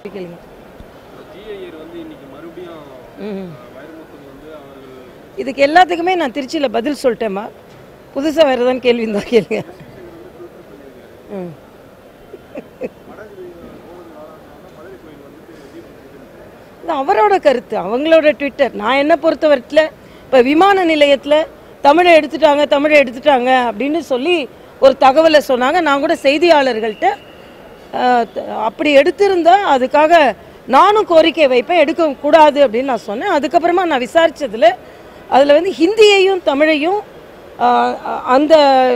கேளுங்க ஜிஐஆர் வந்து இன்னைக்கு மறுபடியும் ம் வைரமுத்து வந்து அவர்கள் இதுக்கு எல்லாத்துக்குமே நான் திருச்சியில் பதில் சொல்லிட்டேம்மா புதுசாக வேறு ஏதாவது கேள்வி இருந்தால் கேளுங்க ம் இது அவரோட கருத்து அவங்களோட ட்விட்டர் நான் என்ன பொறுத்தவரையில் இப்போ விமான நிலையத்தில் தமிழை எடுத்துட்டாங்க தமிழை எடுத்துட்டாங்க அப்படின்னு சொல்லி ஒரு தகவலை சொன்னாங்க நான் கூட செய்தியாளர்கள்ட்ட அஹ், த- அப்படி எடுத்திருந்தா அதுக்காக நானும் கோரிக்கை வைப்பேன் எடுக்கக்கூடாது அப்படின்னு நான் சொன்னேன் அதுக்கப்புறமா நான் விசாரிச்சதுல அதில் வந்து ஹிந்தியையும் தமிழையும் அஹ், அ- அந்த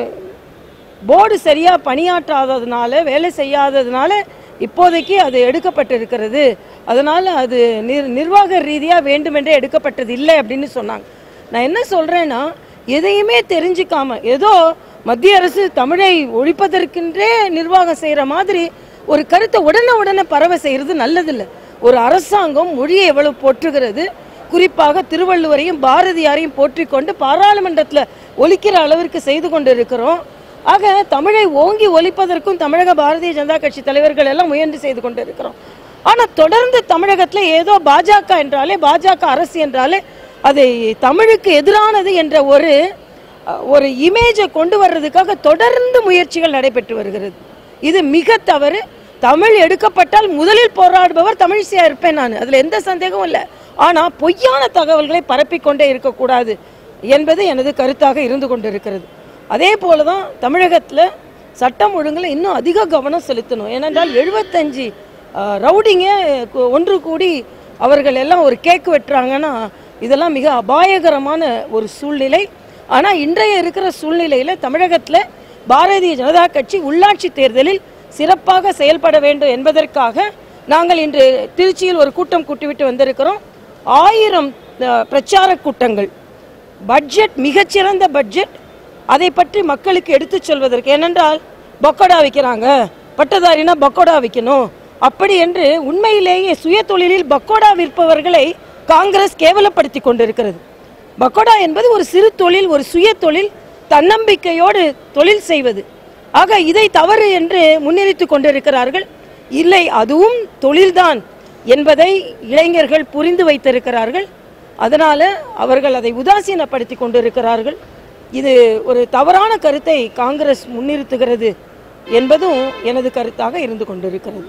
போர்டு சரியாக பணியாற்றாததுனால வேலை செய்யாததுனால இப்போதைக்கு அது எடுக்கப்பட்டிருக்கிறது அதனால் அது நிர் நிர்வாக ரீதியாக வேண்டுமென்றே எடுக்கப்பட்டது இல்லை அப்படின்னு சொன்னாங்க நான் என்ன சொல்கிறேன்னா எதையுமே தெரிஞ்சுக்காம ஏதோ மத்திய அரசு தமிழை ஒழிப்பதற்கென்றே நிர்வாகம் செய்கிற மாதிரி ஒரு கருத்தை உடனே உடனே பரவ செய்கிறது நல்லதில்லை ஒரு அரசாங்கம் மொழியை எவ்வளவு போற்றுகிறது குறிப்பாக திருவள்ளுவரையும் பாரதியாரையும் போற்றிக் கொண்டு பாராளுமன்றத்தில் ஒலிக்கிற அளவிற்கு செய்து கொண்டு இருக்கிறோம் ஆக தமிழை ஓங்கி ஒலிப்பதற்கும் தமிழக பாரதிய ஜனதா கட்சி தலைவர்கள் எல்லாம் முயன்று செய்து கொண்டு இருக்கிறோம் ஆனால் தொடர்ந்து தமிழகத்தில் ஏதோ பாஜக என்றாலே பாஜக அரசு என்றாலே அதை தமிழுக்கு எதிரானது என்ற ஒரு அஹ், ஒரு இமேஜை கொண்டு வர்றதுக்காக தொடர்ந்து முயற்சிகள் நடைபெற்று வருகிறது இது மிக தவறு தமிழ் எடுக்கப்பட்டால் முதலில் போராடுபவர் தமிழிசையா இருப்பேன் நான் அதில் எந்த சந்தேகமும் இல்லை ஆனால் பொய்யான தகவல்களை பரப்பிக்கொண்டே இருக்கக்கூடாது என்பது எனது கருத்தாக இருந்து கொண்டிருக்கிறது அதே போல தான் தமிழகத்தில் சட்டம் ஒழுங்கில் இன்னும் அதிக கவனம் செலுத்தணும் ஏனென்றால் எழுபத்தஞ்சு ரவுடிங்க கு- ஒன்று கூடி அவர்கள் எல்லாம் ஒரு கேக் வெட்டுறாங்கன்னா இதெல்லாம் மிக அபாயகரமான ஒரு சூழ்நிலை ஆனால் இன்றைய இருக்கிற சூழ்நிலையில் தமிழகத்தில் பாரதிய ஜனதா கட்சி உள்ளாட்சி தேர்தலில் சிறப்பாக செயல்பட வேண்டும் என்பதற்காக நாங்கள் இன்று திருச்சியில் ஒரு கூட்டம் கூட்டிவிட்டு வந்திருக்கிறோம் ஆயிரம் அஹ், பிரச்சார கூட்டங்கள் பட்ஜெட் மிகச்சிறந்த பட்ஜெட் அதை பற்றி மக்களுக்கு எடுத்துச் சொல்வதற்கு ஏனென்றால் பக்கோடா விற்கிறாங்க பட்டதாரினா பக்கோடா விற்கணும் அப்படி என்று உண்மையிலேயே சுய தொழிலில் பக்கோடா விற்பவர்களை காங்கிரஸ் கேவலப்படுத்தி கொண்டிருக்கிறது பக்கோடா என்பது ஒரு சிறு தொழில் ஒரு சுய தொழில் தன்னம்பிக்கையோடு தொழில் செய்வது ஆக இதை தவறு என்று முன்னிறுத்தி கொண்டிருக்கிறார்கள் இல்லை அதுவும் தொழில்தான் என்பதை இளைஞர்கள் புரிந்து வைத்திருக்கிறார்கள் அதனால அவர்கள் அதை உதாசீனப்படுத்தி கொண்டிருக்கிறார்கள் இது ஒரு தவறான கருத்தை காங்கிரஸ் முன்னிறுத்துகிறது என்பதும் எனது கருத்தாக இருந்து கொண்டிருக்கிறது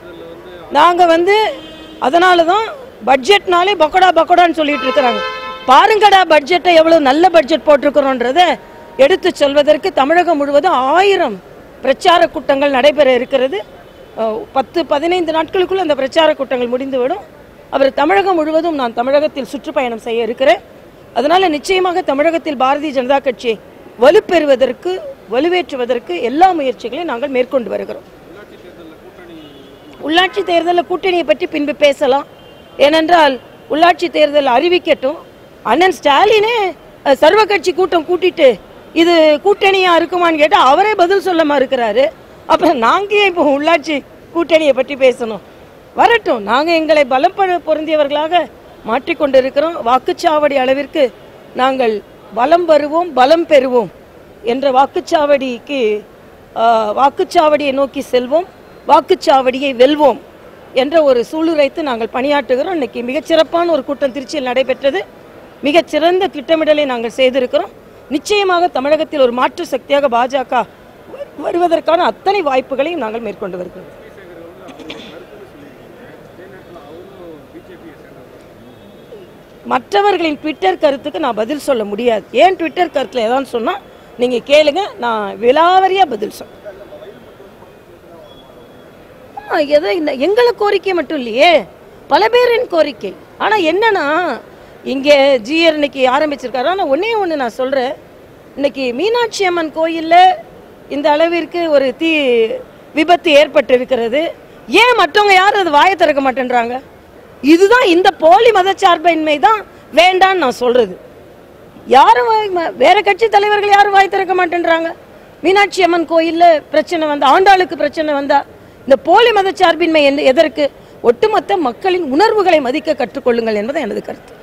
நாங்க வந்து அதனால தான் பட்ஜெட்னாலே பக்கோடா பக்கோடான்னு சொல்லிட்டு இருக்கிறாங்க பாருங்கடா பட்ஜெட்டை எவ்வளவு நல்ல பட்ஜெட் போட்டிருக்கிறோன்றத எடுத்து சொல்வதற்கு தமிழகம் முழுவதும் ஆயிரம் பிரச்சார கூட்டங்கள் நடைபெற இருக்கிறது அஹ், பத்து பதினைந்து நாட்களுக்குள் அந்த பிரச்சார கூட்டங்கள் முடிந்துவிடும் அவர் தமிழகம் முழுவதும் நான் தமிழகத்தில் சுற்றுப்பயணம் செய்ய இருக்கிறேன் அதனால நிச்சயமாக தமிழகத்தில் பாரதிய ஜனதா கட்சியை வலுப்பெறுவதற்கு வலுவேற்றுவதற்கு எல்லா முயற்சிகளையும் நாங்கள் மேற்கொண்டு வருகிறோம் உள்ளாட்சி தேர்தலில் கூட்டணியை பற்றி பின்பு பேசலாம் ஏனென்றால் உள்ளாட்சி தேர்தல் அறிவிக்கட்டும் அண்ணன் ஸ்டாலினே அஹ், சர்வ கட்சி கூட்டம் கூட்டிட்டு இது கூட்டணியா இருக்குமான்னு கேட்டால் அவரே பதில் சொல்ல மறுக்கிறாரு அப்புறம் நாங்க ஏன் இப்போ உள்ளாட்சி கூட்டணியை பற்றி பேசணும் வரட்டும் நாங்கள் எங்களை பலம் ப- பொருந்தியவர்களாக மாற்றிக்கொண்டிருக்கிறோம் வாக்குச்சாவடி அளவிற்கு நாங்கள் பலம் வருவோம் பலம் பெறுவோம் என்ற வாக்குச்சாவடிக்கு ஆஹ், வாக்குச்சாவடியை நோக்கி செல்வோம் வாக்குச்சாவடியை வெல்வோம் என்ற ஒரு சூளுரைத்து நாங்கள் பணியாற்றுகிறோம் இன்னைக்கு மிகச்சிறப்பான ஒரு கூட்டம் திருச்சியில் நடைபெற்றது மிகச்சிறந்த திட்டமிடலை நாங்கள் செய்திருக்கிறோம் நிச்சயமாக தமிழகத்தில் ஒரு மாற்று சக்தியாக பாஜக வருவதற்கான அத்தனை வாய்ப்புகளையும் நாங்கள் மேற்கொண்டு வருகிறோம் மற்றவர்களின் ட்விட்டர் கருத்துக்கு நான் பதில் சொல்ல முடியாது ஏன் ட்விட்டர் கருத்தில் ஏதாவது சொன்னால் நீங்கள் கேளுங்க நான் விலாவரியாக பதில் சொல்றேன் ஆ, எதை இந்த எங்களை கோரிக்கை மட்டும் இல்லையே பல பேரின் கோரிக்கை ஆனால் என்னன்னா இங்கே ஜிஆர் இன்னைக்கு ஆரம்பிச்சிருக்காரு ஆனால் ஒன்றே ஒன்று நான் சொல்கிறேன் இன்னைக்கு மீனாட்சி அம்மன் கோயிலில் இந்த அளவிற்கு ஒரு தீ விபத்து ஏற்பட்டிருக்கிறது ஏன் மற்றவங்க யாரும் அது வாயை திறக்க மாட்டேன்றாங்க இதுதான் இந்த போலி மதச்சார்பின்மை தான் வேண்டான்னு நான் சொல்றது யாரும் வாய் ம- வேற கட்சி தலைவர்கள் யாரும் வாய் திறக்க மாட்டேன்றாங்க மீனாட்சி அம்மன் கோயில்ல பிரச்சனை வந்தா ஆண்டாளுக்கு பிரச்சனை வந்தா இந்த போலி மதச்சார்பின்மை என்ன- எதற்கு ஒட்டுமொத்த மக்களின் உணர்வுகளை மதிக்க கற்றுக்கொள்ளுங்கள் என்பது எனது கருத்து